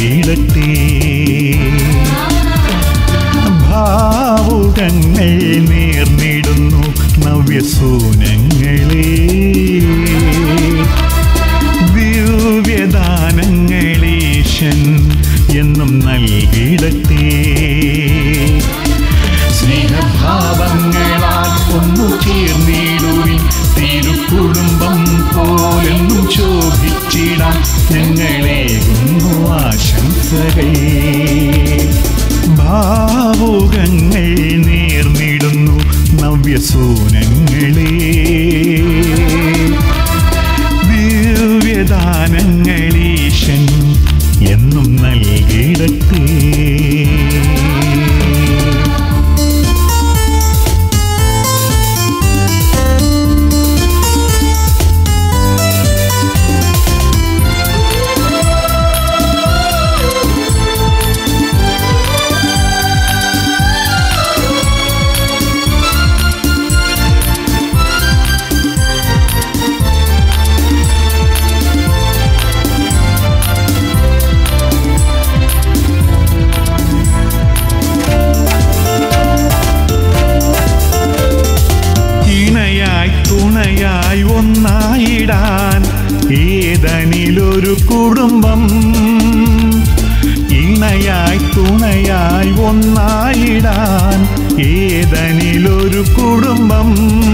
നൽകിടട്ടെ ഭാവുകങ്ങൾ നേർന്നിടുന്നു നവ്യസൂനങ്ങളെ ദിവ്യദാനങ്ങളീശൻ എന്നും നൽകിടട്ടെ സ്നേഹഭാവങ്ങളാൽ ഒന്നു ചേർന്നിടുവിൻ തിരുക്കുടുംബം പോലെന്നും ശോഭിച്ചിടാൻ ഞങ്ങളേകുന്നു ആശംസകൾ ഭാവുകങ്ങൾ നേർന്നിടുന്നു നവ്യസൂനങ്ങളെ ദിവ്യദാനങ്ങളീശൻ എന്നും നൽകിടട്ടെ ഇണയായി തുണയായി ഒന്നായിടാൻ ഏതനിലൊരു കുടുംബം ഇണയായി തുണയായി ഒന്നായിടാൻ ഏതനിലൊരു കുടുംബം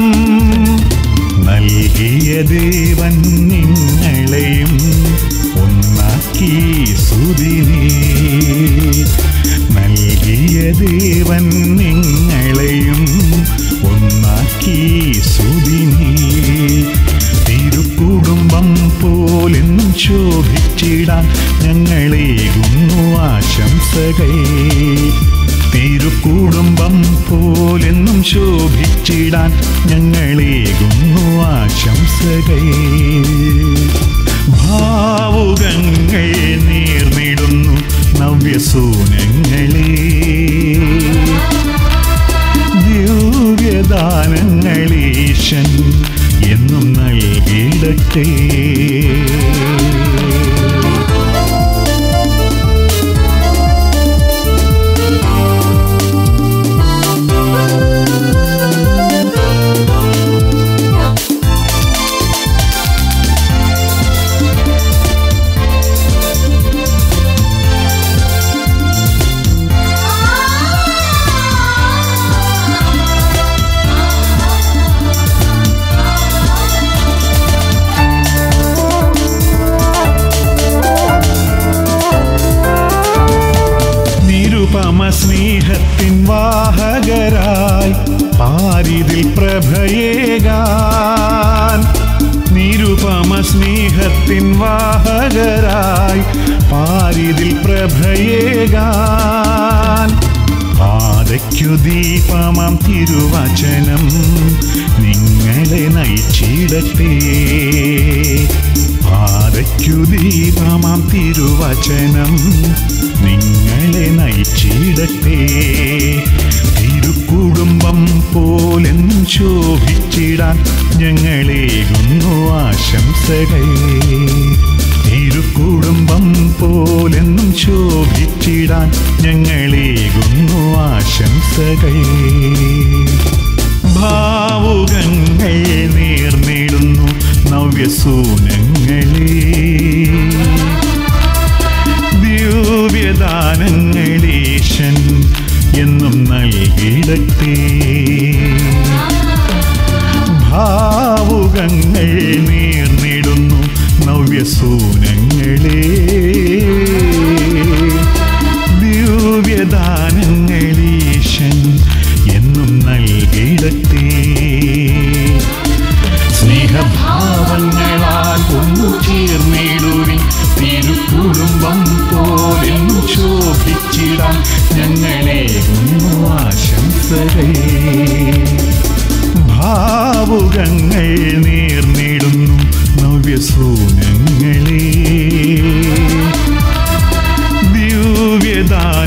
നൽകിയ ദേവൻ നിങ്ങളെയും ഒന്നാക്കി സുതിനേ നൽകിയ ദേവൻ നിങ്ങളെയും ഒന്നാക്കി സുതിനേ തിരുക്കുടുംബം പോലെന്നും ശോഭിച്ചിടാൻ ഞങ്ങളേകുന്നു ആശംസകൾ തിരുക്കുടുംബം പോലെന്നും ശോഭിച്ചിടാൻ ഞങ്ങളേകുന്നു ആശംസകൾ ഭാവുകങ്ങൾ നേർന്നിടുന്നു നവ്യസൂനങ്ങളെ ദിവ്യദാനങ്ങളീശൻ എന്നും നൽകിയിടട്ടെ നിരുപമ സ്നേഹത്തിൻ വാഹകരായി പാരിതിൽ പ്രഭയേകാൻ നിരുപമ സ്നേഹത്തിൻ വാഹകരായി പാരിതിൽ പ്രഭയേകാൻ പാതയ്ക്കു ദീപമാം തിരുവചനം നിങ്ങളെ നയിച്ചിടട്ടെ പാതയ്ക്കു ദീപമാം തിരുവചനം നിങ്ങളെ നയിച്ചിടട്ടെ തിരുക്കുടുംബം പോലെന്നും ശോഭിച്ചിടാൻ ഞങ്ങളേകുന്നു ആശംസകൾ തിരുക്കുടുംബം പോലെന്നും ശോഭിച്ചിടാൻ ഞങ്ങളേകുന്നു ആശംസകൾ ഭാവുകങ്ങൾ നേർന്നിടുന്നു നവ്യസൂനങ്ങളെ ദിവ്യദാനങ്ങളീശൻ എന്നും നൽകിടട്ടെ ഭാവുകങ്ങൾ നേർന്നിടുന്നു നവ്യസൂനങ്ങളെ ദിവ്യദാനങ്ങളീശൻ എന്നും നൽകിടട്ടെ സ്നേഹഭാവങ്ങളാൽ ഒന്നു ചേർന്നിടുവിൻ തിരുക്കുടുംബം പോലെന്നു ശോഭിച്ചിടാൻ ഞങ്ങളേകുന്നു ആശംസകൾ ഭാവുകങ്ങൾ നേർന്നിടുന്നു നവ്യസൂനങ്ങളെ ദിവ്യദാ